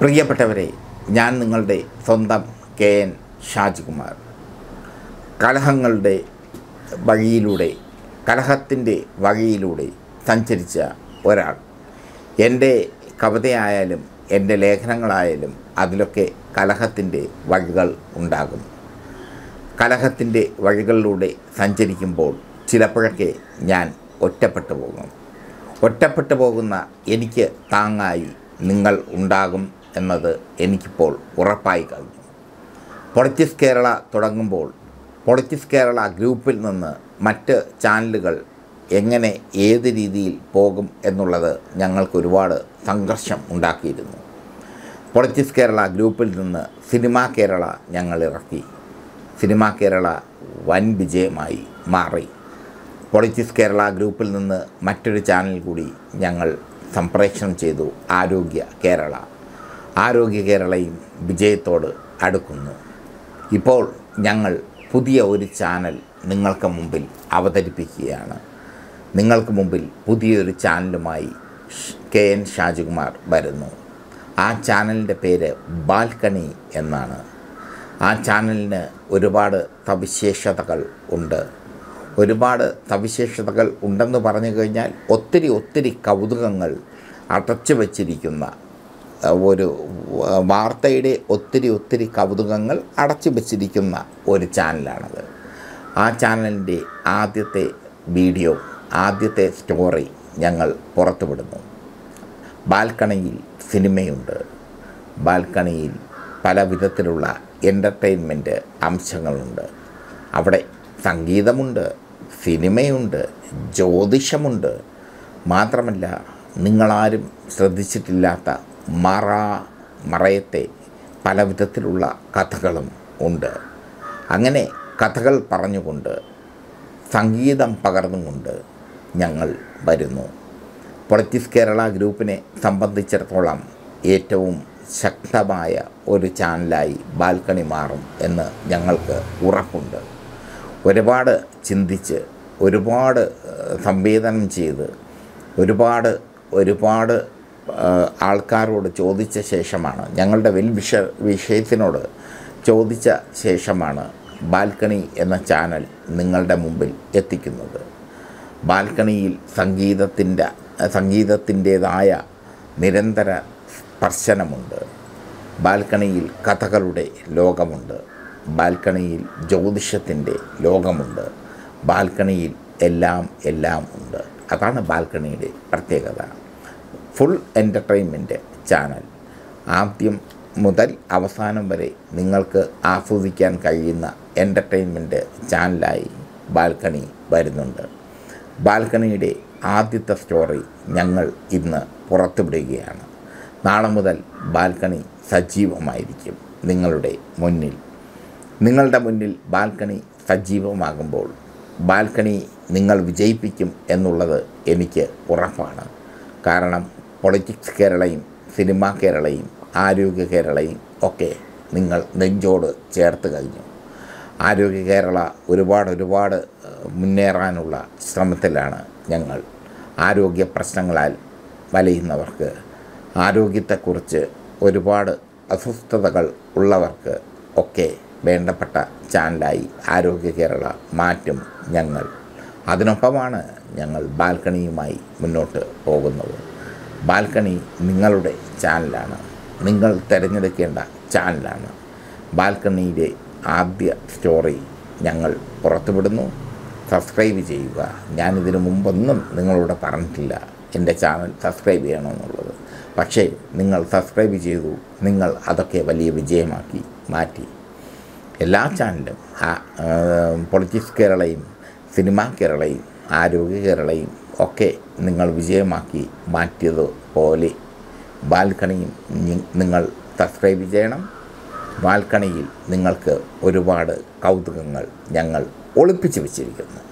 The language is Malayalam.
പ്രിയപ്പെട്ടവരെ ഞാൻ നിങ്ങളുടെ സ്വന്തം കെ എൻ ഷാജികുമാർ കലഹങ്ങളുടെ വഴിയിലൂടെ കലഹത്തിൻ്റെ വഴിയിലൂടെ സഞ്ചരിച്ച ഒരാൾ എൻ്റെ കവിതയായാലും എൻ്റെ ലേഖനങ്ങളായാലും അതിലൊക്കെ കലഹത്തിൻ്റെ വഴികൾ ഉണ്ടാകും കലഹത്തിൻ്റെ വഴികളിലൂടെ സഞ്ചരിക്കുമ്പോൾ ചിലപ്പോഴൊക്കെ ഞാൻ ഒറ്റപ്പെട്ടു പോകും ഒറ്റപ്പെട്ടു പോകുന്ന എനിക്ക് താങ്ങായി നിങ്ങൾ ഉണ്ടാകും എന്നത് എനിക്കിപ്പോൾ ഉറപ്പായി കഴിഞ്ഞു പൊളിറ്റിക്സ് കേരള തുടങ്ങുമ്പോൾ പൊളിറ്റിക്സ് കേരള ഗ്രൂപ്പിൽ നിന്ന് മറ്റ് ചാനലുകൾ എങ്ങനെ ഏത് രീതിയിൽ പോകും എന്നുള്ളത് ഞങ്ങൾക്ക് ഒരുപാട് സംഘർഷം ഉണ്ടാക്കിയിരുന്നു പൊളിറ്റിക്സ് കേരള ഗ്രൂപ്പിൽ നിന്ന് സിനിമ കേരള ഞങ്ങൾ ഇറക്കി സിനിമ കേരള വൻ വിജയമായി മാറി പൊളിറ്റിക്സ് കേരള ഗ്രൂപ്പിൽ നിന്ന് മറ്റൊരു ചാനൽ കൂടി ഞങ്ങൾ സംപ്രേഷണം ചെയ്തു ആരോഗ്യ കേരള ആരോഗ്യ കേരളയും വിജയത്തോട് അടുക്കുന്നു ഇപ്പോൾ ഞങ്ങൾ പുതിയ ഒരു ചാനൽ നിങ്ങൾക്ക് മുമ്പിൽ അവതരിപ്പിക്കുകയാണ് നിങ്ങൾക്ക് മുമ്പിൽ പുതിയൊരു ചാനലുമായി ഷ്- കെ എൻ ഷാജികുമാർ വരുന്നു ആ ചാനലിൻ്റെ പേര് ബാൽക്കണി എന്നാണ് ആ ചാനലിന് ഒരുപാട് സവിശേഷതകൾ ഉണ്ട് ഒരുപാട് സവിശേഷതകൾ ഉണ്ടെന്ന് പറഞ്ഞു കഴിഞ്ഞാൽ ഒത്തിരി ഒത്തിരി കൗതുകങ്ങൾ അടച്ചു വച്ചിരിക്കുന്ന അഹ്, ഒരു വ- വാർത്തയുടെ ഒത്തിരി ഒത്തിരി കൗതുകങ്ങൾ അടച്ചു വച്ചിരിക്കുന്ന ഒരു ചാനലാണത് ആ ചാനലിൻ്റെ ആദ്യത്തെ വീഡിയോ ആദ്യത്തെ സ്റ്റോറി ഞങ്ങൾ പുറത്തുവിടുന്നു ബാൽക്കണിയിൽ സിനിമയുണ്ട് ബാൽക്കണിയിൽ പല വിധത്തിലുള്ള എൻ്റർടൈൻമെൻറ്റ് അംശങ്ങളുണ്ട് അവിടെ സംഗീതമുണ്ട് സിനിമയുണ്ട് ജ്യോതിഷമുണ്ട് മാത്രമല്ല നിങ്ങളാരും ശ്രദ്ധിച്ചിട്ടില്ലാത്ത മറ മറയത്തെ പല വിധത്തിലുള്ള കഥകളും ഉണ്ട് അങ്ങനെ കഥകൾ പറഞ്ഞുകൊണ്ട് സംഗീതം പകർന്നുകൊണ്ട് ഞങ്ങൾ വരുന്നു പൊളിറ്റിക്സ് കേരള ഗ്രൂപ്പിനെ സംബന്ധിച്ചിടത്തോളം ഏറ്റവും ശക്തമായ ഒരു ചാനലായി ബാൽക്കണി മാറും എന്ന് ഞങ്ങൾക്ക് ഉറപ്പുണ്ട് ഒരുപാട് ചിന്തിച്ച് ഒരുപാട് ഏഹ്, സംവേദനം ചെയ്ത് ഒരുപാട് ഒരുപാട് ഏഹ്, ആൾക്കാരോട് ചോദിച്ച ശേഷമാണ് ഞങ്ങളുടെ വെൽ വിഷ വിഷയത്തിനോട് ചോദിച്ച ശേഷമാണ് ബാൽക്കണി എന്ന ചാനൽ നിങ്ങളുടെ മുമ്പിൽ എത്തിക്കുന്നത് ബാൽക്കണിയിൽ സംഗീതത്തിൻ്റെ സംഗീതത്തിൻ്റേതായ നിരന്തര സ്പർശനമുണ്ട് ബാൽക്കണിയിൽ കഥകളുടെ ലോകമുണ്ട് ബാൽക്കണിയിൽ ജ്യോതിഷത്തിൻ്റെ ലോകമുണ്ട് ബാൽക്കണിയിൽ എല്ലാം എല്ലാം ഉണ്ട് അതാണ് ബാൽക്കണിയുടെ പ്രത്യേകത ഫുൾ എൻ്റർടൈൻമെൻറ്റ് ചാനൽ ആദ്യം മുതൽ അവസാനം വരെ നിങ്ങൾക്ക് ആസ്വദിക്കാൻ കഴിയുന്ന എൻ്റർടൈൻമെൻറ്റ് ചാനലായി ബാൽക്കണി വരുന്നുണ്ട് ബാൽക്കണിയുടെ ആദ്യത്തെ സ്റ്റോറി ഞങ്ങൾ ഇന്ന് പുറത്തുവിടുകയാണ് നാളെ മുതൽ ബാൽക്കണി സജീവമായിരിക്കും നിങ്ങളുടെ മുന്നിൽ നിങ്ങളുടെ മുന്നിൽ ബാൽക്കണി സജീവമാകുമ്പോൾ ബാൽക്കണി നിങ്ങൾ വിജയിപ്പിക്കും എന്നുള്ളത് എനിക്ക് ഉറപ്പാണ് കാരണം പൊളിറ്റിക്സ് കേരളയും സിനിമ കേരളയും ആരോഗ്യ കേരളയും ഒക്കെ നിങ്ങൾ നെഞ്ചോട് ചേർത്ത് കഴിഞ്ഞു ആരോഗ്യ കേരള ഒരുപാട് ഒരുപാട് ഏഹ്, മുന്നേറാനുള്ള ശ്രമത്തിലാണ് ഞങ്ങൾ ആരോഗ്യ പ്രശ്നങ്ങളാൽ വലയുന്നവർക്ക് ആരോഗ്യത്തെക്കുറിച്ച് ഒരുപാട് അസ്വസ്ഥതകൾ ഉള്ളവർക്ക് ഒക്കെ വേണ്ടപ്പെട്ട ചാനലായി ആരോഗ്യ കേരള മാറ്റും ഞങ്ങൾ അതിനൊപ്പമാണ് ഞങ്ങൾ ബാൽക്കണിയുമായി മുന്നോട്ട് പോകുന്നത് ബാൽക്കണി നിങ്ങളുടെ ചാനലാണ് നിങ്ങൾ തിരഞ്ഞെടുക്കേണ്ട ചാനലാണ് ബാൽക്കണിയിലെ ആദ്യ സ്റ്റോറി ഞങ്ങൾ പുറത്തുവിടുന്നു സബ്സ്ക്രൈബ് ചെയ്യുക ഞാനിതിനു മുമ്പൊന്നും നിങ്ങളോട് പറഞ്ഞിട്ടില്ല എൻ്റെ ചാനൽ സബ്സ്ക്രൈബ് ചെയ്യണമെന്നുള്ളത് പക്ഷേ നിങ്ങൾ സബ്സ്ക്രൈബ് ചെയ്തു നിങ്ങൾ അതൊക്കെ വലിയ വിജയമാക്കി മാറ്റി എല്ലാ ചാനലും പൊളിറ്റിക്സ് കേരളയും സിനിമ കേരളയും ആരോഗ്യ കേരളയും ഒക്കെ നിങ്ങൾ വിജയമാക്കി മാറ്റിയതുപോലെ ബാൽക്കണിയും നി- നിങ്ങൾ സബ്സ്ക്രൈബ് ചെയ്യണം ബാൽക്കണിയിൽ നിങ്ങൾക്ക് ഒരുപാട് കൗതുകങ്ങൾ ഞങ്ങൾ ഒളിപ്പിച്ച് വെച്ചിരിക്കുന്നു